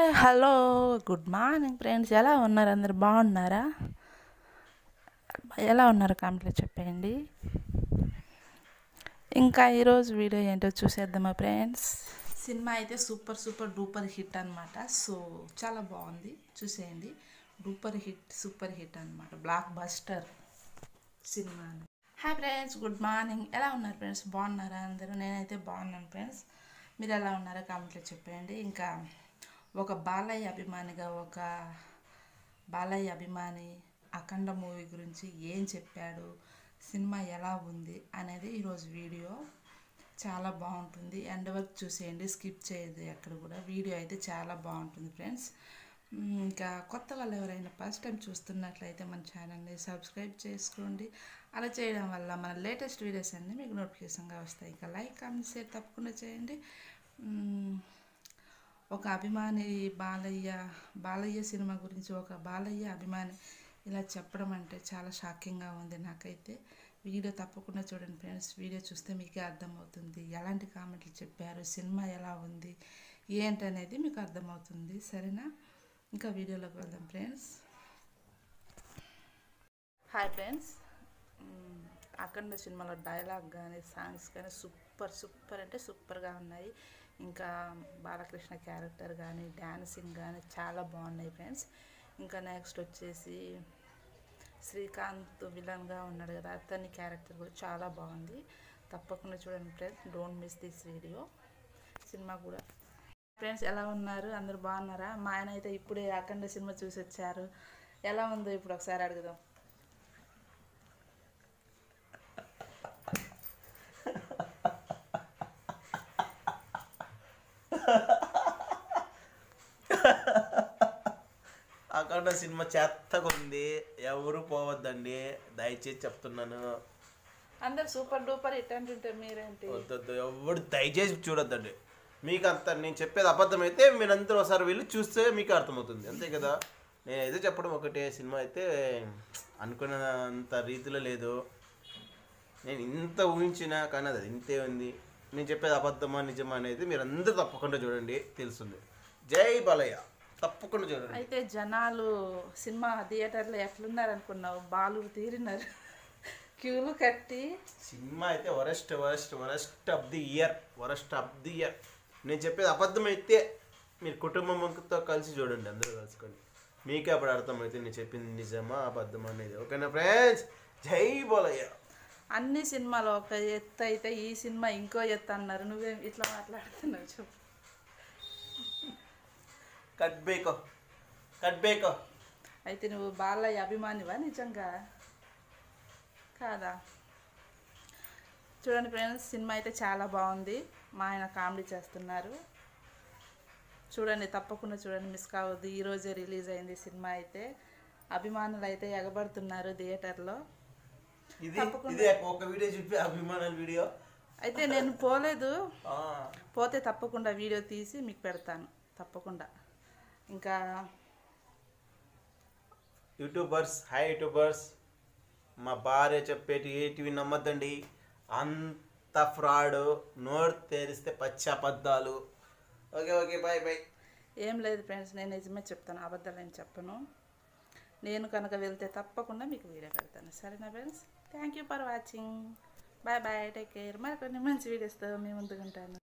hi hello good morning friends ఎలా ఉన్నారు అందరు బాగున్నారా ఎలా ఉన్నారు కామెంట్లో చెప్పండి ఇంకా ఈరోజు వీడియో ఏంటో చూసేద్దామా ఫ్రెండ్స్ సినిమా అయితే సూపర్ సూపర్ డూపర్ హిట్ అనమాట సో చాలా బాగుంది చూసేయండి డూపర్ హిట్ సూపర్ హిట్ అనమాట blockbuster cinema hi friends good morning ఎలా ఉన్నారు ఫ్రెండ్స్ బాగున్నారా అందరూ నేనైతే బాగున్నాను ఫ్రెండ్స్ మీరు ఎలా ఉన్నారో కామెంట్లో చెప్పండి ఇంకా ఒక బాలయ్య అభిమానిగా ఒక బాలయ్య అభిమాని అఖండ మూవీ గురించి ఏం చెప్పాడు సినిమా ఎలా ఉంది అనేది ఈరోజు వీడియో చాలా బాగుంటుంది ఎండ్ వరకు చూసేయండి స్కిప్ చేయదు ఎక్కడ కూడా వీడియో అయితే చాలా బాగుంటుంది ఫ్రెండ్స్ మ్, ఇంకా కొత్త వాళ్ళు ఎవరైనా ఫస్ట్ టైం చూస్తున్నట్లయితే మన ఛానల్ని సబ్స్క్రైబ్ చేసుకోండి అలా చేయడం వల్ల మన లేటెస్ట్ వీడియోస్ అన్నీ మీకు నోటిఫికేషన్గా వస్తాయి ఇంకా లైక్ కామెంట్ షేర్ తప్పకుండా చేయండి మ్, ఒక అభిమాని బాలయ్య బాలయ్య సినిమా గురించి ఒక బాలయ్య అభిమాని ఇలా చెప్పడం అంటే చాలా షాకింగ్గా ఉంది నాకైతే వీడియో తప్పకుండా చూడండి ఫ్రెండ్స్ వీడియో చూస్తే మీకే అర్థమవుతుంది ఎలాంటి కామెంట్లు చెప్పారు సినిమా ఎలా ఉంది ఏంటనేది మీకు అర్థమవుతుంది సరేనా ఇంకా వీడియోలోకి వెళ్దాం friends hi friends hmm, Akhanda సినిమాలో డైలాగ్ కానీ సాంగ్స్ కానీ సూపర్ సూపర్ అంటే సూపర్గా ఉన్నాయి ఇంకా బాలకృష్ణ క్యారెక్టర్ కానీ డ్యాన్సింగ్ కానీ చాలా బాగున్నాయి ఫ్రెండ్స్ ఇంకా నెక్స్ట్ వచ్చేసి శ్రీకాంత్ విలన్గా ఉన్నాడు కదా అతని క్యారెక్టర్ కూడా చాలా బాగుంది తప్పకుండా చూడండి friends don't miss this video cinema కూడా ఫ్రెండ్స్ ఎలా ఉన్నారు అందరు బాగున్నారా మా ఆయన అయితే ఇప్పుడే అఖండ సినిమా చూసి వచ్చారు ఎలా ఉందో ఇప్పుడు ఒకసారి అడుగుదాం అఖండ సినిమా చెత్తగా ఉంది ఎవరు పోవద్దండి దయచేసి చెప్తున్నాను అందరు సూపర్ డూపర్ హిట్ అంటుంటే మీరేంటి వద్దొద్దు ఎవరు దయచేసి చూడొద్దండి మీకు అంత నేను చెప్పేది అబద్ధం అయితే మీరందరూ ఒకసారి వెళ్ళి చూస్తే మీకు అర్థమవుతుంది అంతే కదా నేనైతే చెప్పడం ఒకటే సినిమా అయితే అనుకున్నంత రీతిలో లేదు నేను ఇంత ఊహించినా కానీ అది ఇంతే ఉంది నేను చెప్పేది అబద్ధమా నిజమా అనేది మీరు అందరూ తప్పకుండా చూడండి తెలుస్తుంది జై బాలయ్య తప్పకుండా చూడండి అయితే జనాలు సినిమా థియేటర్లో ఎట్లున్నారు అనుకున్నావు బాలు తీరినారు క్యూలు కట్టి సినిమా అయితే worst worst worst of the year worst of the year నేను చెప్పేది అబద్ధం అయితే మీరు కుటుంబంతో కలిసి చూడండి అందరూ కలుసుకొని మీకే అప్పుడు అర్థమైతే నేను చెప్పింది నిజమా అబద్ధమా అనేది ఓకేనా ఫ్రెండ్స్ జై బోలయ్య అన్ని సినిమాలు ఒక ఎత్తు అయితే ఈ సినిమా ఇంకో ఎత్తు అన్నారు నువ్వేం ఇట్లా మాట్లాడుతున్నావు చెప్పు కట్ బేకో కట్ బేకో అయితే నువ్వు బాలయ్య అభిమానివా నిజంగా కాదా చూడండి ఫ్రెండ్స్ సినిమా అయితే చాలా బాగుంది మా ఆయన కామెడీ చేస్తున్నారు చూడండి తప్పకుండా చూడండి మిస్ కావద్దు ఈరోజే రిలీజ్ అయింది సినిమా అయితే అభిమానులు అయితే ఎగబడుతున్నారు థియేటర్లో ఇది ఇది ఒక వీడియో చూపి అభిమానుల వీడియో అయితే నేను పోలేదు పోతే తప్పకుండా వీడియో తీసి మీకు పెడతాను తప్పకుండా ఇంకా యూట్యూబర్స్ హాయ్ యూట్యూబర్స్ మా భార్య చెప్పేటి ఏటివి నమ్మద్దండి అంత ఫ్రాడ్ నోరు తెరిస్తే పచ్చి అబద్ధాలు ఓకే ఓకే బాయ్ బాయ్ ఏం లేదు ఫ్రెండ్స్ నేను నిజమే చెప్తాను అబద్ధాలు ఏం చెప్పను నేను కనుక వెళ్తే తప్పకుండా మీకు వీడియో పెడతాను సరేనా friends thank you for watching bye bye take care మరి కొన్ని మంచి వీడియోస్తో మీ ముందుకుంటాను